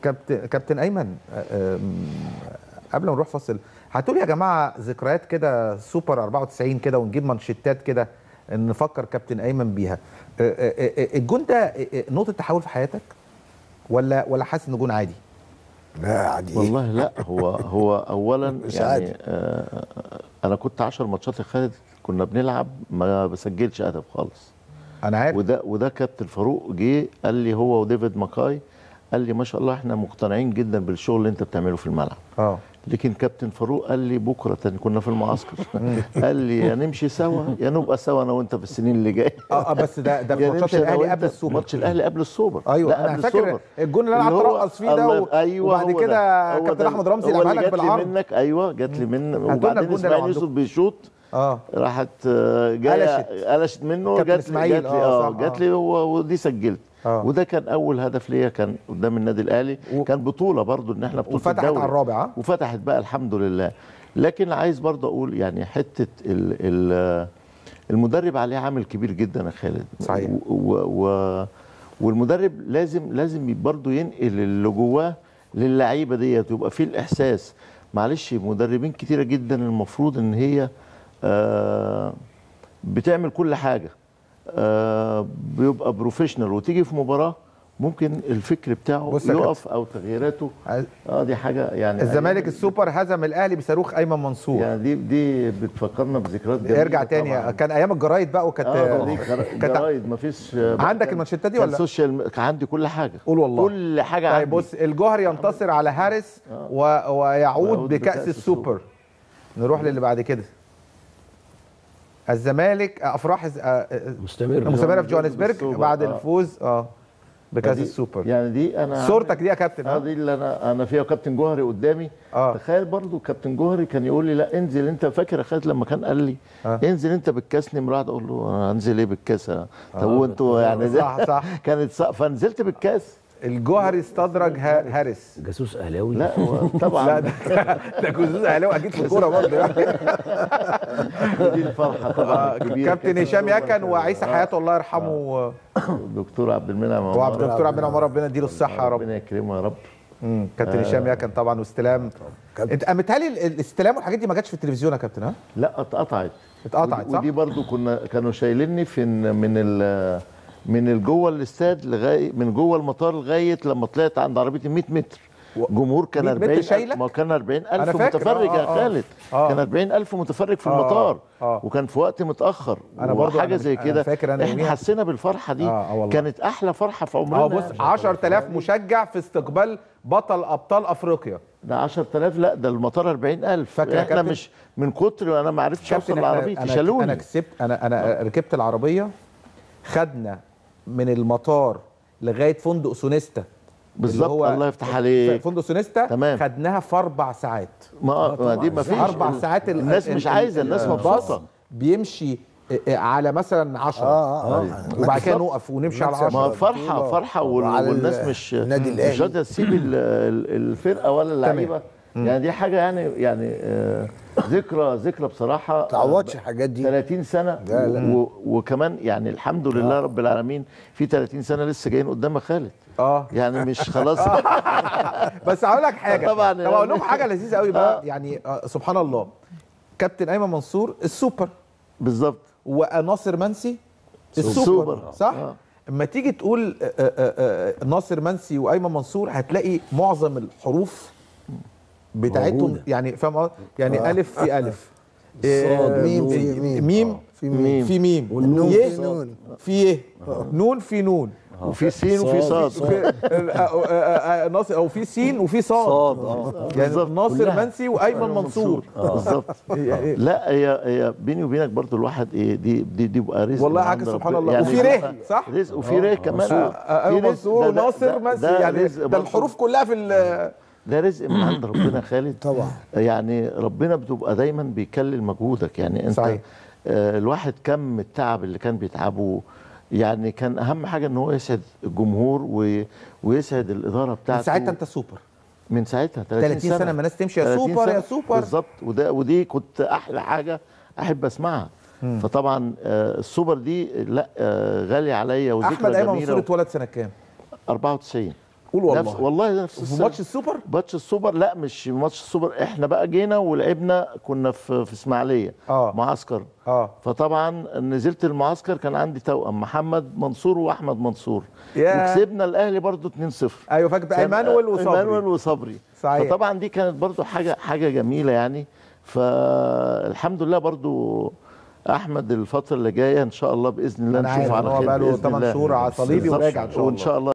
كابتن كابتن ايمن آه، آم، قبل ما نروح فاصل هتقول يا جماعه ذكريات كده سوبر 94 كده ونجيب مانشيتات كده نفكر كابتن ايمن بيها آه، آه، آه، الجون ده آه، آه، نقطه تحول في حياتك ولا ولا حاسس انه جون عادي لا عادي والله لا هو هو اولا مش يعني عادي. آه انا كنت 10 ماتشات يا خالد كنا بنلعب ما بسجلش هدف خالص انا عارف وده وده كابتن فاروق جه قال لي هو وديفيد ماكاي قال لي ما شاء الله احنا مقتنعين جدا بالشغل اللي انت بتعمله في الملعب اه لكن كابتن فاروق قال لي بكره تاني كنا في المعسكر قال لي يا نمشي سوا يا نبقى سوا انا وانت في السنين اللي جايه اه آه، بس ده ده في يا ماتشات نمشي أنا الاهلي وأنت- قبل السوبر ماتش الاهلي قبل السوبر ايوه لا انا قبل فاكر السوبر. الجون اللي انا اللي قعدت هو- ارقص فيه ده الله- و- أيوة وبعد هو كده ده. هو كابتن ده. احمد رمزي هو لعبها اللي لك جات لي بالعرض منك ايوه جات لي من لنا وبعدين الجون ده لو اسماعيل عندكم. يوسف بيشوط اه راحت آه، جايه قلشت. قلشت منه كابتن جات لي إسماعيل، جات لي آه، اه صح، جات آه. لي و- ودي سجلت آه. وده كان اول هدف ليا كان قدام النادي الاهلي و- كان بطوله برضو ان احنا بطوله وفتحت الدوري. على الرابع، آه. وفتحت بقى الحمد لله لكن عايز برضو اقول يعني حته ال ال المدرب عليه عامل كبير جدا يا خالد صحيح. و و و والمدرب لازم لازم برضو ينقل اللي جواه للعيبه ديت يبقى فيه الاحساس معلش مدربين كتيره جدا المفروض ان هي آه بتعمل كل حاجه آه بيبقى بروفيشنال وتيجي في مباراه ممكن الفكر بتاعه بص يا يقف او تغييراته عايز- اه دي حاجه يعني الزمالك السوبر هزم الاهلي بصاروخ ايمن منصور يعني دي دي بتفكرنا بذكريات جميله ارجع تاني طبعاً. كان ايام الجرايد بقى وكانت اه دي جرا- كانت جرايد مفيش عندك المانشيتات دي كان ولا؟ سوشيال كان عندي كل حاجه قول والله. كل حاجه طيب عندي بص الجوهر ينتصر على هارس و... ويعود ويعود بكأس بكأس السوبر نروح للي بعد كده الزمالك افراح الز- آه، آه، مستمر مستمره في جوهانسبرج بالسوبر، بعد آه. الفوز اه بكأس دي- السوبر يعني دي انا صورتك دي يا كابتن اه آه. دي اللي انا انا فيها كابتن جوهري قدامي آه. تخيل برضو كابتن جوهري كان يقول لي لا انزل انت فاكر يا خالد لما كان قال لي آه. انزل انت بالكاس نمره واحد اقول له انا انزل ايه بالكاس أنا؟ طب وانتوا يعني ده صح، صح. كانت صح فنزلت بالكاس الجوهري استدرج ها- هارس جاسوس اهلاوي لا هو طبعا لا ده ده جوزوز اهلاوي اكيد في الكوره برضه يعني دي الفرحه طبعا الكبيرة. كابتن هشام يكن وعيسى حياته الله يرحمه دكتور عبد المنعم وعبد الدكتور عبد المنعم ربنا يديله الصحه يا رب ربنا يكرمه يا رب مم. كابتن هشام يكن طبعا واستلام كابتن. انت متهيألي ال- الاستلام والحاجات دي ما جاتش في التلفزيون يا كابتن ها؟ لا اتقطعت اتقطعت، ودي- صح؟ ودي برضو كنا كانوا شايليني في إن- من ال من الجوه الاستاد لغايه من جوه المطار لغايه لما طلعت عند عربيه 100 متر جمهور كان 100 متر 40 شايلك؟ ما كان 40 أنا ألف فاكر، متفرج آه، يا آه. خالد آه. كان 40 ألف متفرج في آه، المطار آه. وكان في وقت متأخر أنا برضو حاجة أنا زي مش- أنا كده فاكر أنا احنا يوميها- حسينا بالفرحة دي آه، آه والله. كانت أحلى فرحة في عمرنا اه بص يعني. 10000 مشجع في استقبال بطل ابطال افريقيا ده 10000 لا ده المطار 40000 فاكر يا احنا كابتن؟ مش من كتر انا ما عرفتش اوصل كابتن العربيه انا شالوني انا كسبت انا انا ركبت العربيه خدنا من المطار لغايه فندق سونيستا اللي بالظبط هو الله يفتح عليك فندق سونيستا تمام. خدنا's في اربع ساعات ما ما دي ما فيش اربع ساعات ال- الناس ال- مش ال- عايزه ال- الناس الباص مبسوطه بيمشي على مثلا 10 اه اه وبعد كده بالظبط. نقف ونمشي على نكسب. 10 ما فرحه فرحه وال- وعلى والناس ال- مش النادي مش الأهلي. راضيه تسيب ال- ال- الفرقه ولا اللعيبه يعني دي حاجه يعني يعني آه، ذكرى ذكرى بصراحه تعوضش الحاجات دي 30 سنه لا، لا. و- وكمان يعني الحمد لله رب العالمين في 30 سنه لسه جايين قدامك خالد اه يعني مش خلاص بس هقول لك حاجه طبعاً طب اقول لكم يعني. حاجه لذيذه قوي بقى آه. يعني آه سبحان الله كابتن ايمن منصور السوبر بالظبط وناصر منسي السوبر السوبر. صح آه. اما تيجي تقول آه، آه، آه، ناصر منسي وايمن منصور هتلاقي معظم الحروف بتاعتهم موجودة. يعني فاهم قصدي؟ يعني الف في الف صاد، آه، ميم في ميم ميم. ميم آه، في ميم. في ميم والنون يه في نون. في يه نون في نون وفي سين وفي صاد في آه، آه، آه، آه، ناصر او في سين وفي صاد صاد اه يعني بالظبط. ناصر كلها. منسي وايمن منصور بالظبط يعني- لا هي هي بيني وبينك برضو الواحد ايه دي دي دي بقى رزق والله من حاجة عند سبحان ربنا. الله. وفي ده- ره، صح؟ رزق وفي ره كمان آه، في آه، ايمن رزق. منصور ده- ده- وناصر ده- منسي ده يعني رزق ده برضو. الحروف كلها في ال- ده رزق من عند ربنا خالد طبعا. يعني ربنا بتبقى دايما بيكلل مجهودك يعني انت صحيح. آه الواحد كم التعب اللي كان بيتعبه يعني كان اهم حاجه ان هو يسعد الجمهور و... ويسعد الاداره بتاعته من ساعتها انت سوبر من ساعتها 30, 30 سنة لما الناس تمشي يا 30 سوبر يا سنة. سوبر. بالظبط وده ودي كنت احلى حاجه احب اسمعها فطبعا آه السوبر دي لا آه غاليه عليا وذكرى احمد ايمن جميله منصور اتولد سنه كام 94 قول والله. نفس والله نفس في السنة. ماتش السوبر ماتش السوبر لا مش ماتش السوبر احنا بقى جينا ولعبنا كنا في في اسماعيليه آه. معسكر اه فطبعا نزلت المعسكر كان عندي توأم محمد منصور واحمد منصور ياه. وكسبنا الاهلي برضو 2-0 ايوه فاكر كان- ايمانويل وصبري ايمانويل وصبري صحيح. فطبعا دي كانت برضو حاجه حاجه جميله يعني فالحمد لله برضو احمد الفتره اللي جايه ان شاء الله باذن الله أنا نشوف عارف على إن هو خير بقاله بإذن 8 الله. شهور على صليبي بالظبط. وراجع إن شاء وان الله. شاء الله